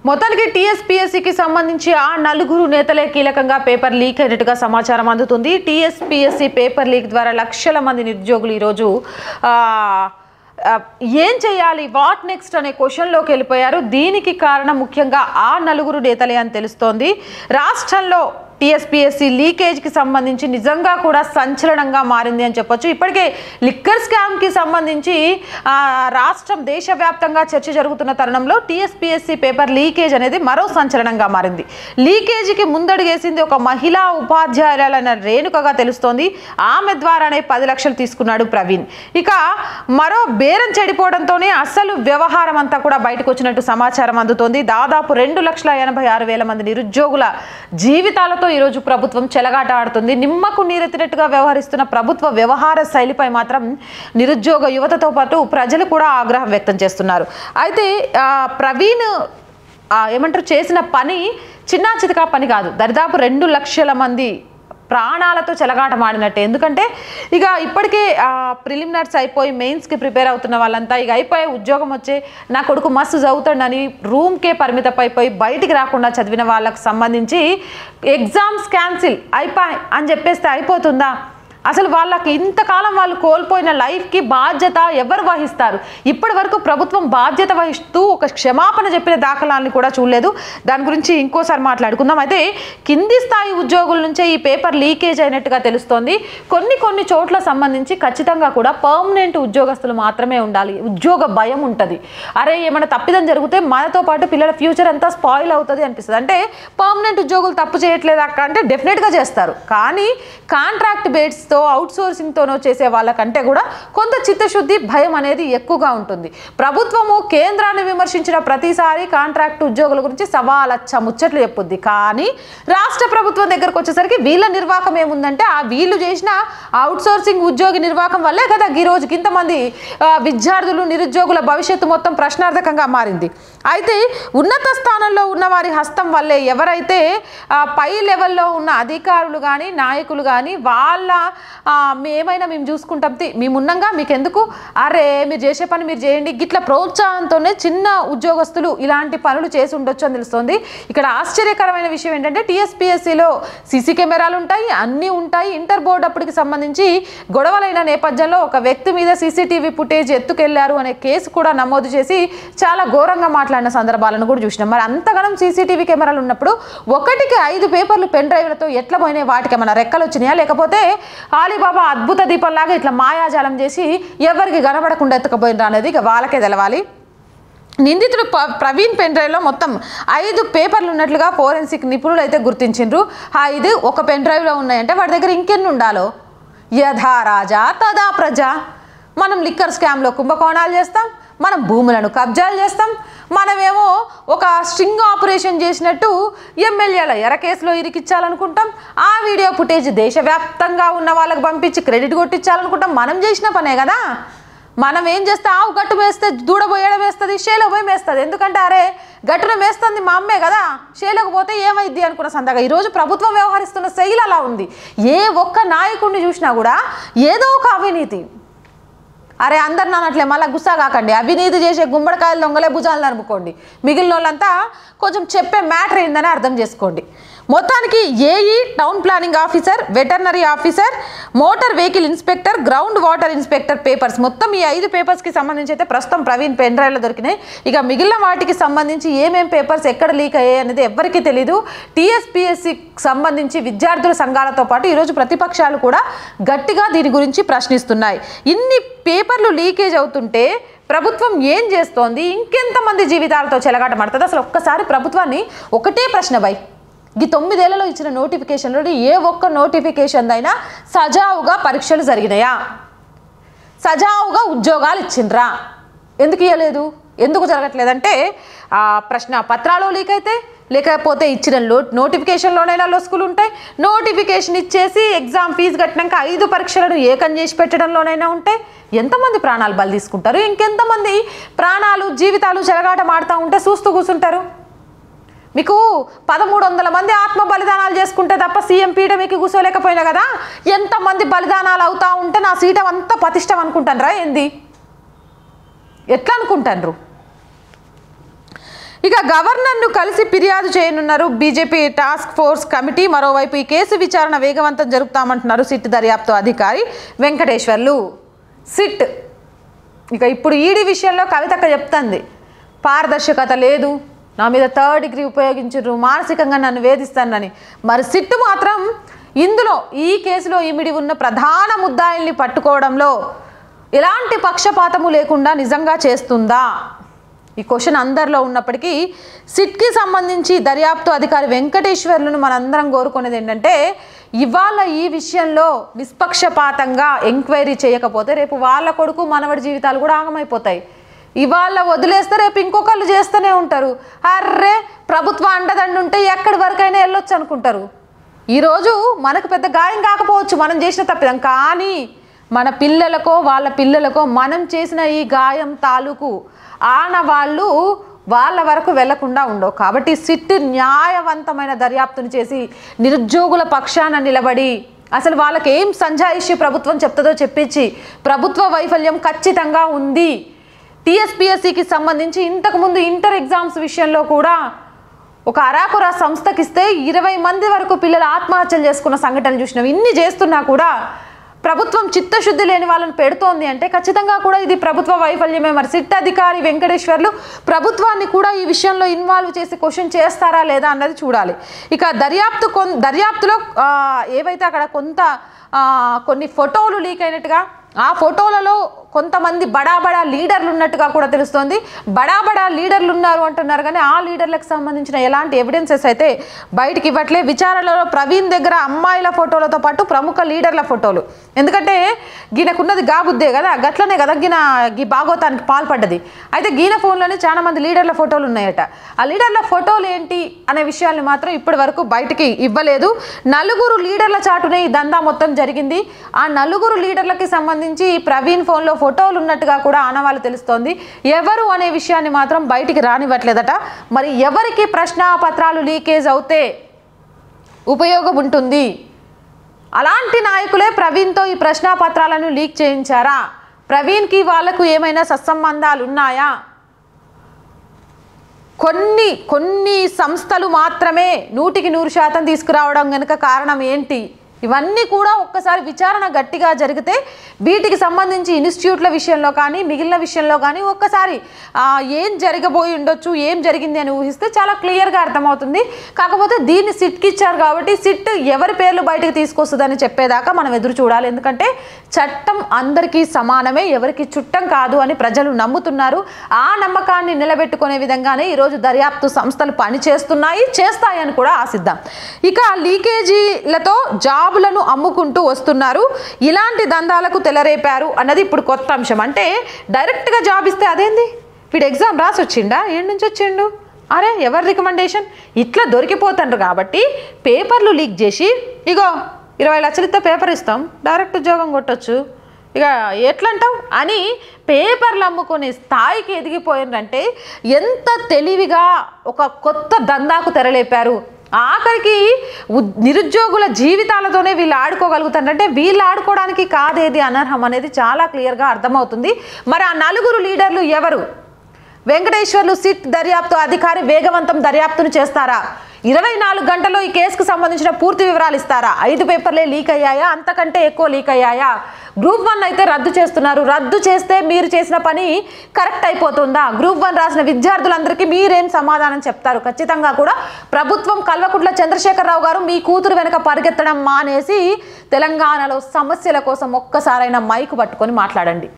మొత్తానికి టీఎస్పీఎస్సీకి సంబంధించి ఆ నలుగురు నేతలే కీలకంగా పేపర్ లీక్ అయినట్టుగా సమాచారం అందుతుంది టీఎస్పీఎస్సీ పేపర్ లీక్ ద్వారా లక్షల మంది నిరుద్యోగులు ఈరోజు ఆ, ఆ, ఏం చేయాలి వాట్ నెక్స్ట్ అనే క్వశ్చన్లోకి వెళ్ళిపోయారు దీనికి కారణం ముఖ్యంగా ఆ నలుగురు నేతలే అని తెలుస్తోంది రాష్ట్రంలో టీఎస్పీఎస్సీ లీకేజ్కి సంబంధించి నిజంగా కూడా సంచలనంగా మారింది అని చెప్పొచ్చు ఇప్పటికే లిక్కర్ స్కామ్కి సంబంధించి ఆ, రాష్ట్రం దేశవ్యాప్తంగా చర్చ జరుగుతున్న తరుణంలో టీఎస్పీఎస్సీ పేపర్ లీకేజ్ అనేది మరో సంచలనంగా మారింది లీకేజీకి ముందడుగేసింది ఒక మహిళా ఉపాధ్యాయురాలైన రేణుకగా తెలుస్తోంది ఆమె ద్వారానే పది లక్షలు తీసుకున్నాడు ప్రవీణ్ ఇక మరో బేరం చెడిపోవడంతోనే అసలు వ్యవహారం అంతా కూడా బయటకు వచ్చినట్టు సమాచారం అందుతోంది దాదాపు రెండు లక్షల ఎనభై ఆరు వేల మంది నిరుద్యోగుల జీవితాలతో ఈరోజు ప్రభుత్వం చెలగాట ఆడుతుంది నిమ్మకు నీరెత్తినట్టుగా వ్యవహరిస్తున్న ప్రభుత్వ వ్యవహార శైలిపై మాత్రం నిరుద్యోగ యువతతో పాటు ప్రజలు కూడా ఆగ్రహం వ్యక్తం చేస్తున్నారు అయితే ఆ, ప్రవీణ్ ఆ, ఏమంటారు చేసిన పని చిన్నా చితకా పని కాదు దరిదాపు రెండు లక్షల మంది ప్రాణాలతో చెలగాటమాడినట్టే ఎందుకంటే ఇక ఇప్పటికే ప్రిలిమినర్స్ అయిపోయి మెయిన్స్కి ప్రిపేర్ అవుతున్న వాళ్ళంతా ఇక అయిపోయి ఉద్యోగం వచ్చే నా కొడుకు మస్తు చదువుతాడని రూమ్కే పరిమితం అయిపోయి బయటికి రాకుండా చదివిన వాళ్ళకు సంబంధించి ఎగ్జామ్స్ క్యాన్సిల్ అయిపోయి అని చెప్పేస్తే అయిపోతుందా అసలు వాళ్ళకి ఇంతకాలం వాళ్ళు కోల్పోయిన లైఫ్కి బాధ్యత ఎవరు వహిస్తారు ఇప్పటి వరకు ప్రభుత్వం బాధ్యత వహిస్తూ ఒక క్షమాపణ చెప్పిన దాఖలాన్ని కూడా చూడలేదు దాని గురించి ఇంకోసారి మాట్లాడుకుందాం అయితే కింది స్థాయి ఉద్యోగుల నుంచే ఈ పేపర్ లీకేజ్ అయినట్టుగా తెలుస్తోంది కొన్ని కొన్ని చోట్ల సంబంధించి ఖచ్చితంగా కూడా పర్మనెంట్ ఉద్యోగస్తులు మాత్రమే ఉండాలి ఉద్యోగ భయం ఉంటుంది అరే ఏమైనా తప్పిదం జరిగితే మనతో పాటు పిల్లల ఫ్యూచర్ అంతా స్పాయిల్ అవుతుంది అనిపిస్తుంది అంటే పర్మనెంట్ ఉద్యోగులు తప్పు చేయట్లేదు అక్క అంటే డెఫినెట్గా చేస్తారు కానీ కాంట్రాక్ట్ బేస్తో అవుట్ సోర్సింగ్తోనో చేసే వాళ్ళకంటే కూడా కొంత చిత్తశుద్ధి భయం అనేది ఎక్కువగా ఉంటుంది ప్రభుత్వము కేంద్రాన్ని విమర్శించిన ప్రతిసారి కాంట్రాక్ట్ ఉద్యోగుల గురించి సవాలచ్చ ముచ్చట్లు చెప్పుద్ది కానీ రాష్ట్ర ప్రభుత్వం దగ్గరకు వచ్చేసరికి వీళ్ళ నిర్వాహకం ఏముందంటే ఆ వీళ్ళు చేసిన అవుట్ సోర్సింగ్ ఉద్యోగి నిర్వాహకం వల్లే కదా ఈ రోజుకి ఇంతమంది ఆ, విద్యార్థులు నిరుద్యోగుల భవిష్యత్తు మొత్తం ప్రశ్నార్థకంగా మారింది అయితే ఉన్నత స్థానంలో ఉన్న వారి హస్తం వల్లే ఎవరైతే ఆ, పై లెవెల్లో ఉన్న అధికారులు కానీ నాయకులు కానీ వాళ్ళ ఆ, మేమైనా మేము చూసుకుంటాం తి- మేము ఉన్నాగా మీకు ఎందుకు అరే మీరు చేసే పని మీరు చేయండి గిట్ల ప్రోత్సాహంతోనే చిన్న ఉద్యోగస్తులు ఇలాంటి పనులు చేసి ఉండొచ్చు అని తెలుస్తుంది ఇక్కడ ఆశ్చర్యకరమైన విషయం ఏంటంటే టీఎస్పీఎస్సీలో సీసీ కెమెరాలు ఉంటాయి అన్నీ ఉంటాయి ఇంటర్ బోర్డు అప్పటికి సంబంధించి గొడవలైన నేపథ్యంలో ఒక వ్యక్తి మీద సీసీటీవీ ఫుటేజ్ ఎత్తుకెళ్లారు అనే కేసు కూడా నమోదు చేసి చాలా ఘోరంగా మాట్లాడిన సందర్భాలను కూడా చూసినాం మరి అంతగానం సీసీటీవీ కెమెరాలు ఉన్నప్పుడు ఒకటికి ఐదు పేపర్లు పెన్ డ్రైవ్లతో ఎట్లా పోయినాయి వాటికి ఏమైనా రెక్కలు వచ్చినాయా లేకపోతే ఆలీబాబా అద్భుత దీపంలాగా ఇట్లా మాయాజాలం చేసి ఎవరికి కనబడకుండా ఎత్తుకపోయినరా అనేది ఇక వాళ్ళకే తెలవాలి నిందితుడు ప- ప్రవీణ్ పెన్ డ్రైవ్లో మొత్తం ఐదు పేపర్లు ఉన్నట్లుగా ఫోరెన్సిక్ నిపుణులు అయితే గుర్తించిండ్రు ఆ ఐదు ఒక పెన్ డ్రైవ్లో ఉన్నాయంటే వాడి దగ్గర ఇంకెన్ని ఉండాలో యథా రాజా తదా ప్రజ మనం లిక్కర్ స్కామ్లో కుంభకోణాలు చేస్తాం మనం భూములను కబ్జాలు చేస్తాం మనమేమో ఒక స్ట్రింగ్ ఆపరేషన్ చేసినట్టు ఎమ్మెల్యేల ఎర కేసులో ఇరికిచ్చాలనుకుంటాం ఆ వీడియో ఫుటేజ్ దేశవ్యాప్తంగా ఉన్న వాళ్ళకి పంపించి క్రెడిట్ కొట్టించాలనుకుంటాం మనం చేసిన పనే కదా మనం ఏం చేస్తే ఆవు గట్టు వేస్తే దూడ పోయడం వేస్తుంది షేలో పోయి వేస్తుంది ఎందుకంటే అరే గట్టున వేస్తుంది మా అమ్మే కదా షేలోకి పోతే ఏమైద్ది అనుకున్న సందగా ఈరోజు ప్రభుత్వం వ్యవహరిస్తున్న శైలి అలా ఉంది ఏ ఒక్క నాయకుడిని చూసినా కూడా ఏదో ఒక అవినీతి అరే అందరు నానట్లే మళ్ళీ గుస్సా కాకండి అవినీతి చేసే గుమ్మడికాయలు దొంగలే భుజాలు నరుముకోండి మిగిలిన వాళ్ళంతా కొంచెం చెప్పే మ్యాటర్ ఏందని అర్థం చేసుకోండి మొత్తానికి AE town planning officer veterinary officer motor vehicle inspector ground water inspector papers మొత్తం ఈ ఐదు పేపర్స్కి సంబంధించి అయితే ప్రస్తుతం ప్రవీణ్ పెన్ డ్రైవ్లో దొరికినాయి ఇక మిగిలిన వాటికి సంబంధించి ఏమేం పేపర్స్ ఎక్కడ లీక్ అయ్యాయి అనేది ఎవరికీ తెలీదు టీఎస్పీఎస్సికి సంబంధించి విద్యార్థుల సంఘాలతో పాటు ఈరోజు ప్రతిపక్షాలు కూడా గట్టిగా దీని గురించి ప్రశ్నిస్తున్నాయి ఇన్ని పేపర్లు లీకేజ్ అవుతుంటే ప్రభుత్వం ఏం చేస్తోంది ఇంకెంతమంది జీవితాలతో చెలగాటమాడుతుంది అసలు ఒక్కసారి ప్రభుత్వాన్ని ఒకటే ప్రశ్న బై ఈ తొమ్మిదేళ్లలో ఇచ్చిన నోటిఫికేషన్లో ఏ ఒక్క నోటిఫికేషన్ అయినా సజావుగా పరీక్షలు జరిగినాయా సజావుగా ఉద్యోగాలు ఇచ్చిండ్రా ఎందుకు ఇవ్వలేదు ఎందుకు జరగట్లేదంటే ఆ ప్రశ్న పత్రాలు లీక్ అయితే లేకపోతే ఇచ్చిన లో నోటిఫికేషన్లోనైనా లొసుకులు ఉంటాయి నోటిఫికేషన్ ఇచ్చేసి ఎగ్జామ్ ఫీజు కట్టినాక ఐదు పరీక్షలను ఏకం చేసి పెట్టడంలోనైనా ఉంటాయి ఎంతమంది ప్రాణాలు బలి తీసుకుంటారు ఇంకెంతమంది ప్రాణాలు జీవితాలు చెలగాట మాడుతూ ఉంటే చూస్తూ కూర్చుంటారు మీకు పదమూడు వందల మంది ఆత్మ బలిదానాలు చేసుకుంటే తప్ప సీఎం పీఠ మీకు కూర్చోలేకపోయినా కదా ఎంతమంది బలిదానాలు అవుతా ఉంటే నా సీటం అంతా పతిష్టం అనుకుంటానరా ఏంది ఎట్లా అనుకుంటాన్రు ఇక గవర్నర్ను కలిసి ఫిర్యాదు చేయనున్నారు బీజేపీ టాస్క్ ఫోర్స్ కమిటీ మరోవైపు ఈ కేసు విచారణ వేగవంతం జరుపుతామంటున్నారు సిట్ దర్యాప్తు అధికారి వెంకటేశ్వర్లు సిట్ ఇక ఇప్పుడు ఈడీ విషయంలో కవితక్క చెప్తుంది పారదర్శకత లేదు నా మీద థర్డ్ డిగ్రీ ఉపయోగించారు మానసికంగా నన్ను వేధిస్తానని మరి సిట్టు మాత్రం ఇందులో ఈ కేసులో ఇమిడి ఉన్న ప్రధాన ముద్దాయిల్ని పట్టుకోవడంలో ఎలాంటి పక్షపాతము లేకుండా నిజంగా చేస్తుందా ఈ క్వశ్చన్ అందరిలో ఉన్నప్పటికీ సిట్కి సంబంధించి దర్యాప్తు అధికారి వెంకటేశ్వర్లను మనందరం కోరుకునేది ఏంటంటే ఇవాళ ఈ విషయంలో నిష్పక్షపాతంగా ఎంక్వైరీ చేయకపోతే రేపు వాళ్ళ కొడుకు మనవడి జీవితాలు కూడా ఆగమైపోతాయి ఇవాళ వదిలేస్తే రేపు ఇంకొకళ్ళు చేస్తూనే ఉంటారు అర్రే ప్రభుత్వ అండదండ ఉంటే ఎక్కడి వరకైనా వెళ్ళొచ్చు అనుకుంటారు ఈరోజు మనకు పెద్ద గాయం కాకపోవచ్చు మనం చేసిన తప్పిదం కానీ మన పిల్లలకో వాళ్ళ పిల్లలకో మనం చేసిన ఈ గాయం తాలూకు ఆనవాళ్ళు వాళ్ళ వరకు వెళ్లకుండా ఉండవు కాబట్టి సిట్ న్యాయవంతమైన దర్యాప్తును చేసి నిరుద్యోగుల పక్షాన నిలబడి అసలు వాళ్ళకి ఏం సంజాయిషి ప్రభుత్వం చెప్తుందో చెప్పించి ప్రభుత్వ వైఫల్యం ఖచ్చితంగా ఉంది టీఎస్పిఎస్సికి సంబంధించి ఇంతకుముందు ఇంటర్ ఎగ్జామ్స్ విషయంలో కూడా ఒక అరాకురా సంస్థకి ఇస్తే ఇరవై మంది వరకు పిల్లలు ఆత్మహత్యలు చేసుకున్న సంఘటనలు చూసినాం ఇన్ని చేస్తున్నా కూడా ప్రభుత్వం చిత్తశుద్ధి లేని వాళ్ళని పెడుతోంది అంటే ఖచ్చితంగా కూడా ఇది ప్రభుత్వ వైఫల్యమే మరి సిట్ అధికారి వెంకటేశ్వర్లు ప్రభుత్వాన్ని కూడా ఈ విషయంలో ఇన్వాల్వ్ చేసి క్వశ్చన్ చేస్తారా లేదా అన్నది చూడాలి ఇక దర్యాప్తు కొన్ దర్యాప్తులో ఆ, ఏవైతే అక్కడ కొంత ఆ, కొన్ని ఫోటోలు లీక్ అయినట్టుగా ఆ ఫోటోలలో కొంతమంది బడా బడా లీడర్లు ఉన్నట్టుగా కూడా తెలుస్తోంది బడా బడా లీడర్లు ఉన్నారు అంటున్నారు కానీ ఆ లీడర్లకు సంబంధించిన ఎలాంటి ఎవిడెన్సెస్ అయితే బయటికి ఇవ్వట్లే విచారణలో ప్రవీణ్ దగ్గర అమ్మాయిల ఫోటోలతో పాటు ప్రముఖ లీడర్ల ఫోటోలు ఎందుకంటే గీనకున్నది గాబుద్దే కదా గట్లనే కదా గీన గీ బాగోతానికి పాల్పడ్డది అయితే గీన ఫోన్లోనే చాలా మంది లీడర్ల ఫోటోలు ఉన్నాయట ఆ లీడర్ల ఫోటోలు ఏంటి అనే విషయాల్ని మాత్రం ఇప్పటి వరకు బయటికి ఇవ్వలేదు నలుగురు లీడర్ల చాటునే ఈ దందా మొత్తం జరిగింది ఆ నలుగురు లీడర్లకి సంబంధించి ప్రవీణ్ ఫోన్లో ఫోటోలు ఉన్నట్టుగా కూడా ఆనవాళ్ళు తెలుస్తోంది ఎవరు అనే విషయాన్ని మాత్రం బయటికి రానివ్వట్లేదట మరి ఎవరికి ప్రశ్నాపత్రాలు లీకేజ్ అవుతే ఉపయోగం ఉంటుంది అలాంటి నాయకులే ప్రవీణ్తో ఈ ప్రశ్నాపత్రాలను లీక్ చేయించారా ప్రవీణ్కి వాళ్లకు ఏమైనా సత్సంబంధాలు ఉన్నాయా కొన్ని కొన్ని సంస్థలు మాత్రమే నూటికి నూరు శాతం తీసుకురావడం కనుక కారణం ఏంటి ఇవన్నీ కూడా ఒక్కసారి విచారణ గట్టిగా జరిగితే వీటికి సంబంధించి ఇన్స్టిట్యూట్ల విషయంలో కానీ మిగిలిన విషయంలో కానీ ఒక్కసారి ఆ, ఏం జరగబోయి ఉండొచ్చు ఏం జరిగింది అని ఊహిస్తే చాలా క్లియర్గా అర్థమవుతుంది కాకపోతే దీన్ని సిట్కి ఇచ్చారు కాబట్టి సిట్ ఎవరి పేర్లు బయటకు తీసుకొస్తుందని చెప్పేదాకా మనం ఎదురు చూడాలి ఎందుకంటే చట్టం అందరికీ సమానమే ఎవరికి చుట్టం కాదు అని ప్రజలు నమ్ముతున్నారు ఆ నమ్మకాన్ని నిలబెట్టుకునే విధంగానే ఈరోజు దర్యాప్తు సంస్థలు పనిచేస్తున్నాయి చేస్తాయని కూడా ఆశిద్దాం ఇక లీకేజీలతో జాబులను అమ్ముకుంటూ వస్తున్నారు ఇలాంటి దందాలకు తెలరేపారు అన్నది ఇప్పుడు కొత్త అంశం అంటే డైరెక్ట్గా జాబ్ ఇస్తే అదేంది వీడు ఎగ్జామ్ రాసి వచ్చిండా ఏడు నుంచి వచ్చిండు అరే ఎవరి రికమెండేషన్ ఇట్లా దొరికిపోతుండ్రు కాబట్టి పేపర్లు లీక్ చేసి ఇగో ఇరవై లక్షలు ఇస్తే పేపర్ ఇస్తాం డైరెక్ట్ ఉద్యోగం కొట్టొచ్చు ఇక ఎట్లంటావు అని పేపర్లు అమ్ముకునే స్థాయికి ఎదిగిపోయిందంటే ఎంత తెలివిగా ఒక కొత్త దందాకు తెరలేపారు ఆఖరికి ఉద్- నిరుద్యోగుల జీవితాలతోనే వీళ్ళు ఆడుకోగలుగుతారంటే వీళ్ళు ఆడుకోవడానికి కాదేది అనర్హం అనేది చాలా క్లియర్గా అర్థమవుతుంది మరి ఆ నలుగురు లీడర్లు ఎవరు వెంకటేశ్వర్లు సిట్ దర్యాప్తు అధికారి వేగవంతం దర్యాప్తును చేస్తారా ఇరవై నాలుగు గంటల్లో ఈ కేసుకు సంబంధించిన పూర్తి వివరాలు ఇస్తారా ఐదు పేపర్లే లీక్ అయ్యాయా అంతకంటే ఎక్కువ లీక్ అయ్యాయా గ్రూప్ వన్ అయితే రద్దు చేస్తున్నారు రద్దు చేస్తే మీరు చేసిన పని కరెక్ట్ అయిపోతుందా గ్రూప్ వన్ రాసిన విద్యార్థులందరికీ మీరేం సమాధానం చెప్తారు ఖచ్చితంగా కూడా ప్రభుత్వం కల్వకుంట్ల చంద్రశేఖరరావు గారు మీ కూతురు వెనక పరిగెత్తడం మానేసి తెలంగాణలో సమస్యల కోసం ఒక్కసారైనా మైకు పట్టుకొని మాట్లాడండి